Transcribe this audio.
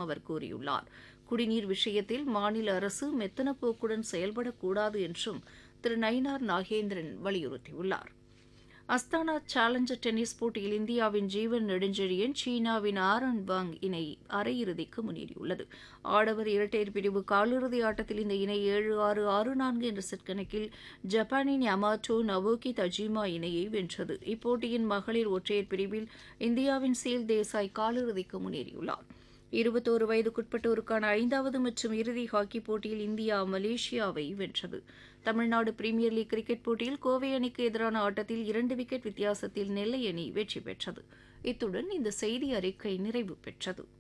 அவர் கூறியுள்ளார் குடிநீர் விஷயத்தில் மாநில அரசு மெத்தன போக்குடன் செயல்படக்கூடாது என்றும் திரு நயினார் நாகேந்திரன் வலியுறுத்தியுள்ளார் அஸ்தானா சேலஞ்சர் டென்னிஸ் போட்டியில் இந்தியாவின் ஜீவன் நெடுஞ்செழியன் சீனாவின் ஆரன் வாங் இணை அரையிறுதிக்கு முன்னேறியுள்ளது ஆடவர் இரட்டையர் பிரிவு காலிறுதி ஆட்டத்தில் இந்த இணை ஏழு ஆறு ஆறு நான்கு என்ற செட் கணக்கில் ஜப்பானின் யமாட்டோ நவோகி தஜிமா இணையை வென்றது இப்போட்டியின் மகளிர் ஒற்றையர் பிரிவில் இந்தியாவின் சீல் தேசாய் காலிறுதிக்கு முன்னேறியுள்ளார் இருபத்தோரு வயதுக்குட்பட்டோருக்கான ஐந்தாவது மற்றும் இறுதி ஹாக்கி போட்டியில் இந்தியா மலேசியாவை வென்றது தமிழ்நாடு பிரீமியர் லீக் கிரிக்கெட் போட்டியில் கோவை அணிக்கு எதிரான ஆட்டத்தில் இரண்டு விக்கெட் வித்தியாசத்தில் நெல்லை அணி வெற்றி பெற்றது இத்துடன் இந்த செய்தி அறிக்கை நிறைவு பெற்றது